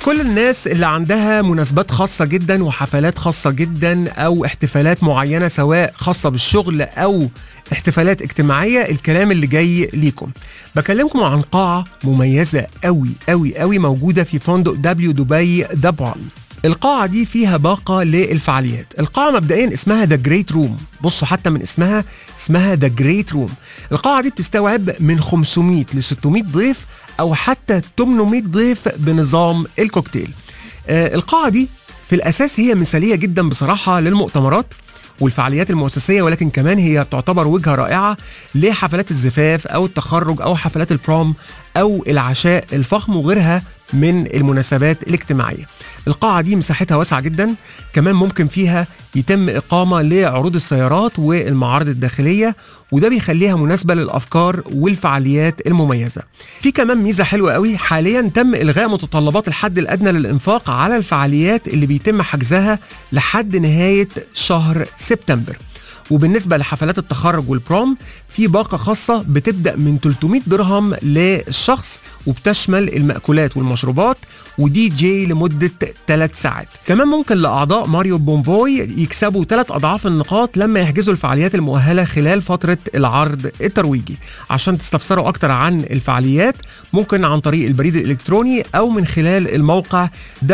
كل الناس اللي عندها مناسبات خاصة جدا وحفلات خاصة جدا أو احتفالات معينة سواء خاصة بالشغل أو احتفالات اجتماعية الكلام اللي جاي ليكم بكلمكم عن قاعة مميزة قوي قوي قوي موجودة في فندق دبليو دبي ذا بالم القاعة دي فيها باقة للفعاليات القاعة مبدئيا اسمها ذا جريت روم بصوا حتى من اسمها اسمها ذا جريت روم القاعة دي بتستوعب من 500 ل 600 ضيف او حتى 800 ضيف بنظام الكوكتيل آه القاعة دي في الاساس هي مثالية جدا بصراحة للمؤتمرات والفعاليات المؤسسية ولكن كمان هي تعتبر وجهة رائعة لحفلات الزفاف أو التخرج أو حفلات البروم أو العشاء الفخم وغيرها من المناسبات الاجتماعية القاعة دي مساحتها واسعة جدا كمان ممكن فيها يتم إقامة لعروض السيارات والمعارض الداخلية وده بيخليها مناسبة للأفكار والفعاليات المميزة في كمان ميزة حلوة قوي حاليا تم إلغاء متطلبات الحد الأدنى للإنفاق على الفعاليات اللي بيتم حجزها لحد نهاية شهر سبتمبر وبالنسبه لحفلات التخرج والبروم في باقه خاصه بتبدا من 300 درهم للشخص وبتشمل المأكولات والمشروبات ودي جي لمده 3 ساعات كمان ممكن لاعضاء ماريو بومفوي يكسبوا 3 اضعاف النقاط لما يحجزوا الفعاليات المؤهله خلال فتره العرض الترويجي عشان تستفسروا اكتر عن الفعاليات ممكن عن طريق البريد الالكتروني او من خلال الموقع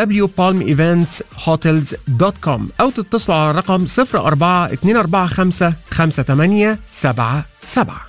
wpalmeventsHotels.com او تتصلوا على الرقم 04 245 5877